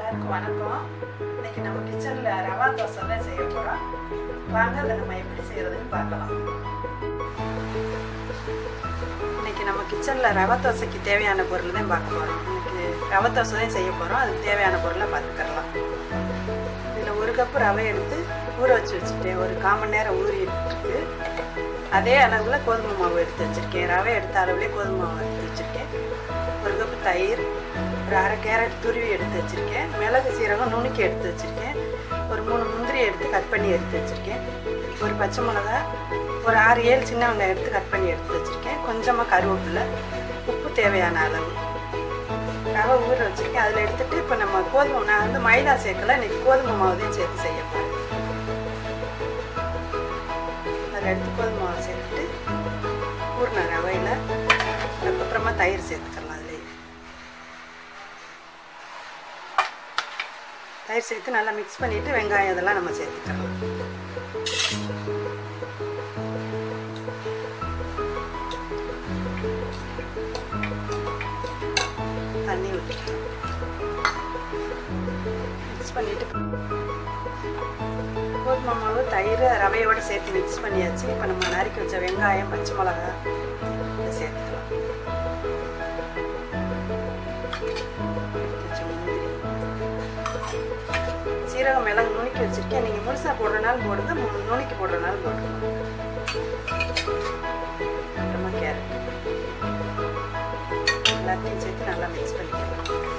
எல்லாருக்கும் வணக்கம் இன்னைக்கு நம்ம கிச்சனில் ரவா தோசை தான் செய்ய போகிறோம் வாங்க அதை நம்ம எப்படி செய்யறதுன்னு பார்க்கலாம் இன்னைக்கு நம்ம கிச்சனில் ரவா தோசைக்கு தேவையான பொருள் தான் பார்க்க போகிறோம் இன்னைக்கு ரவா தோசை தான் செய்ய போகிறோம் அதுக்கு தேவையான பொருளை பார்த்துக்கலாம் இதில் ஒரு கப்பு ரவை எடுத்து ஊற வச்சு வச்சுட்டேன் ஒரு கால் மணி நேரம் ஊறிட்டு அதே அளவில் கோதுமை மாவு எடுத்து வச்சுருக்கேன் ரவை எடுத்த அளவுலேயே கோதுமை மாவு எடுத்து வச்சுருக்கேன் ஒரு கப்பு தயிர் ஒரு அரை கேரட் துருவி எடுத்து வச்சுருக்கேன் மிளகு சீரகம் நுணுக்கி எடுத்து வச்சுருக்கேன் ஒரு மூணு முந்திரி எடுத்து கட் பண்ணி எடுத்து வச்சுருக்கேன் ஒரு பச்சை மிளகா ஒரு ஆறு ஏழு சின்ன வெங்காயம் எடுத்து கட் பண்ணி எடுத்து வச்சுருக்கேன் கொஞ்சமாக கருவேப்பிலை உப்பு தேவையான அளவு ரவை ஊற வச்சுருக்கேன் அதில் எடுத்துகிட்டு இப்போ நம்ம கோதுமை நான் வந்து மைதா சேர்க்கல இன்னைக்கு கோதுமை மாவு தான் சேர்த்து செய்ய போகிறேன் அதில் எடுத்து கோதுமை மாவு சேர்த்துட்டு ஊறின ரவையில் அதுக்கப்புறமா தயிர் சேர்த்துக்கலாம் அதுலேயே தயிர் சேர்த்து நல்லா மிக்ஸ் பண்ணிவிட்டு வெங்காயம் இதெல்லாம் நம்ம சேர்த்துக்கலாம் தண்ணி ஊற்றிக்கலாம் மிக்ஸ் பண்ணிவிட்டு கோதுமை மாவு தயிர் ரவையோடு சேர்த்து மிக்ஸ் பண்ணியாச்சு இப்போ நம்ம நறுக்கி வச்ச வெங்காயம் பச்சை மிளகா இதை சேர்த்துக்கலாம் எடுத்து வச்ச முந்திரி. சீரகம் மிளகு நுணுக்கி வச்சிருக்கேன் நீங்கள் முழுசாக போடுறனாலும் போடுங்க மு- நுணுக்கி போடுறனாலும் போடுங்க அப்புறமா கேரட் எல்லாத்தையும் சேர்த்து நல்லா மிக்ஸ் பண்ணிக்கலாம்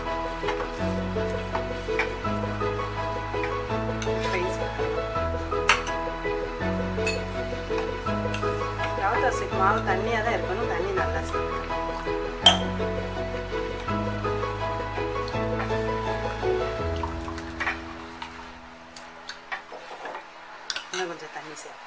Freeze. ரவை தோசைக்கு மாவு தண்ணியாக தான் இருக்கணும் தண்ணி நல்லா சேர்க்கணும் இன்னும் கொஞ்சம் தண்ணி சேர்க்கணும்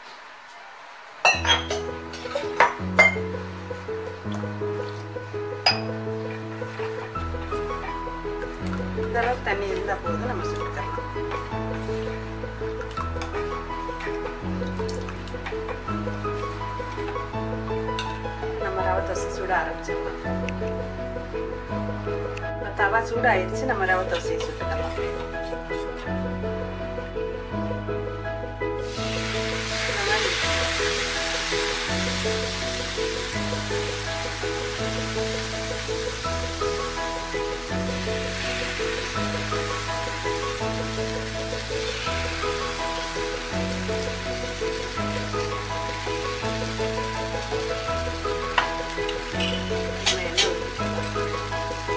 இந்த அளவுக்கு தண்ணி இருந்தால் போதும் நம்ம சுட்டுக்கலாம் நம்ம ரவை தோசை சூட ஆரம்பிச்சிடலாம் இப்ப தவா சூடாயிருச்சு நம்ம ரவை தோசையை சுட்டுக்கலாம் இந்த மாதிரி நம்ம எண்ணெய் ஊத்திக்கலாம்.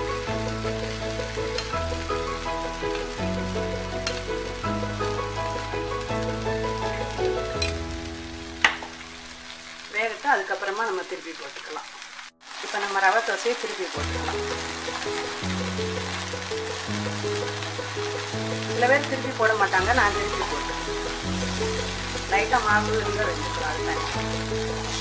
வேகட்டும் அதுக்கப்புறமா நம்ம திருப்பி போட்டுக்கலாம் இப்போ நம்ம ரவை தோசையை திருப்பி போட்டுக்கலாம் சில பேர் திருப்பி போட மாட்டாங்க நான் திருப்பி போட்டேன் லைட்டாக மாவு இருந்தால் வச்சுக்கலாம் அதுதான்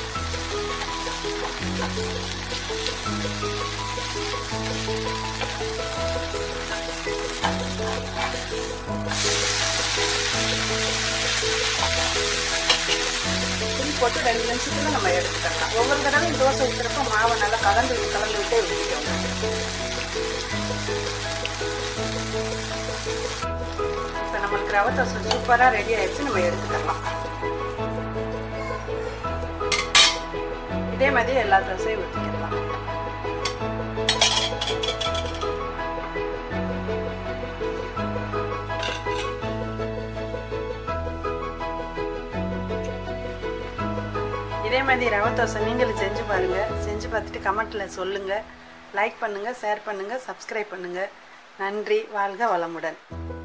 திருப்பி போட்டு ரெண்டு நிமிஷத்துல நம்ம எடுத்துக்கலாம் ஒவ்வொரு தடவையும் தோசை ஊற்றுறப்ப மாவை நல்லா கலந்து கலந்து விட்டே ஊற்றிக்கோங்க இப்போ நம்மளுக்கு ரவை தோசை சூப்பராக ரெடி ஆயிடுச்சு நம்ம எடுத்துக்கலாம் இதே மாதிரி எல்லா தோசையும் ஊற்றிக்கலாம் இதே மாதிரி ரவை தோசை நீங்களும் செஞ்சு பாருங்க செஞ்சு பார்த்துட்டு கமெண்ட்ல சொல்லுங்க லைக் பண்ணுங்க ஷேர் பண்ணுங்க சப்ஸ்கிரைப் பண்ணுங்க நன்றி வாழ்க வளமுடன்